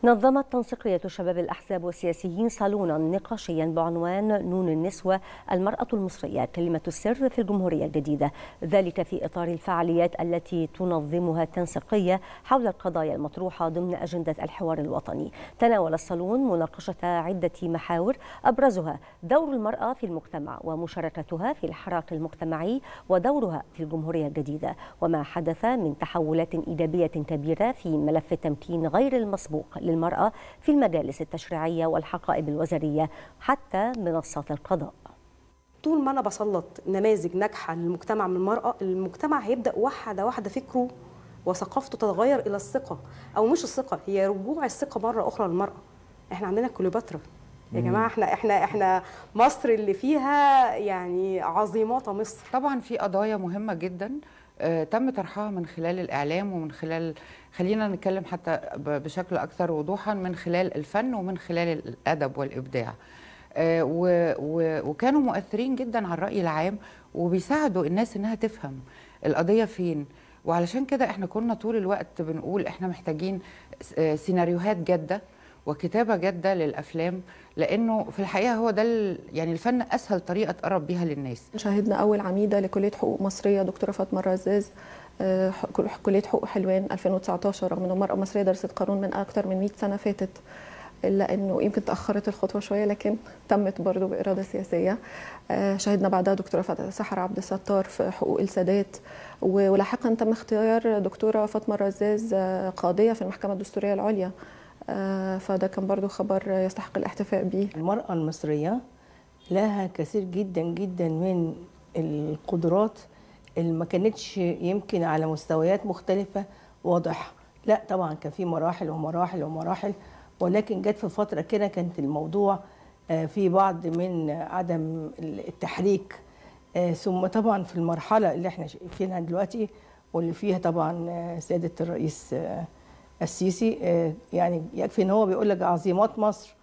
نظمت تنسيقية شباب الأحزاب والسياسيين صالونا نقاشيا بعنوان نون النسوة المرأة المصرية كلمة السر في الجمهورية الجديدة ذلك في إطار الفعاليات التي تنظمها التنسيقية حول القضايا المطروحة ضمن أجندة الحوار الوطني تناول الصالون مناقشة عدة محاور أبرزها دور المرأة في المجتمع ومشاركتها في الحراك المجتمعي ودورها في الجمهورية الجديدة وما حدث من تحولات إيجابية كبيرة في ملف التمكين غير المسبوق للمرأة في المجالس التشريعية والحقائب الوزارية حتى منصات القضاء طول ما انا بسلط نماذج ناجحه للمجتمع من المراه المجتمع هيبدا واحده واحده فكره وثقافته تتغير الى الثقه او مش الثقه هي رجوع الثقه مره اخرى للمراه احنا عندنا كليوباترا يا جماعه احنا احنا احنا مصر اللي فيها يعني عظيمات مصر طبعا في قضايا مهمه جدا آه، تم طرحها من خلال الاعلام ومن خلال خلينا نتكلم حتى بشكل اكثر وضوحا من خلال الفن ومن خلال الادب والابداع آه، وكانوا مؤثرين جدا على الراي العام وبيساعدوا الناس انها تفهم القضيه فين وعلشان كده احنا كنا طول الوقت بنقول احنا محتاجين آه، سيناريوهات جاده وكتابه جاده للافلام لانه في الحقيقه هو ده يعني الفن اسهل طريقه تقرب بيها للناس شاهدنا اول عميده لكليه حقوق مصريه دكتوره فاطمه الرزاز آه، كليه حقوق حلوان 2019 رغم انه مرأة مصريه درست قانون من اكثر من 100 سنه فاتت الا انه يمكن تاخرت الخطوه شويه لكن تمت برضه باراده سياسيه آه، شهدنا بعدها دكتوره سحر عبد الستار في حقوق السادات ولاحقا تم اختيار دكتوره فاطمه الرزاز آه، قاضيه في المحكمه الدستوريه العليا فده كان برضو خبر يستحق الاحتفاء به المرأة المصرية لها كثير جدا جدا من القدرات اللي ما كانتش يمكن على مستويات مختلفة واضحة لا طبعا كان في مراحل ومراحل ومراحل ولكن جت في فترة كده كانت الموضوع في بعض من عدم التحريك ثم طبعا في المرحلة اللي احنا شايفينها دلوقتي واللي فيها طبعا سيادة الرئيس السيسي يعني يكفي ان هو بيقول لك عظيمات مصر